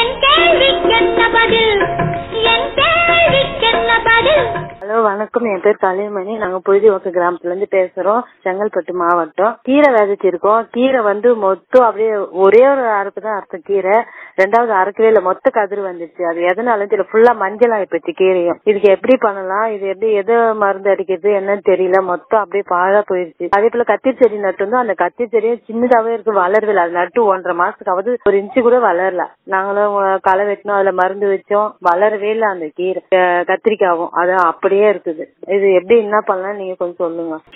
என் கேள்விக்கென்ன பதில் என் கேள்விக்கென்ன பதில் ஹலோ வணக்கம் என் பேர் கலைமணி நாங்க புழுதிவாக்க கிராமத்துல இருந்து பேசுறோம் செங்கல்பட்டு மாவட்டம் கீரை விதைச்சிருக்கோம் கீரை வந்து மொத்தம் அப்படியே ஒரே ஒரு அறுப்பு தான் அறுத்த கீரை ரெண்டாவது அறுக்கவே இல்ல மொத்த கதிர் வந்துச்சு அது எதனால தெரியல ஃபுல்லா மஞ்சள் ஆயிப்போச்சு கீரையும் இதுக்கு எப்படி பண்ணலாம் இது எப்படி எது மருந்து அடிக்கிறது என்னன்னு தெரியல மொத்தம் அப்படியே பாழா போயிருச்சு அதே போல கத்திரி செடி நட்டு வந்து அந்த கத்திரி செடியும் சின்னதாவே இருக்கு வளரவே இல்லை அது நட்டு ஒன்றரை மாசத்துக்காவது ஒரு இன்ச்சு கூட வளரல நாங்களும் அஹ், களை வெட்டினோம் அதுல மருந்து வச்சோம் வளரவே இல்லை அந்த கீரை அஹ், கத்திரிக்காவும் அது அப்படியே இருக்குது இது எப்படி என்ன பண்ணலாம் நீங்க கொஞ்சம் சொல்லுங்க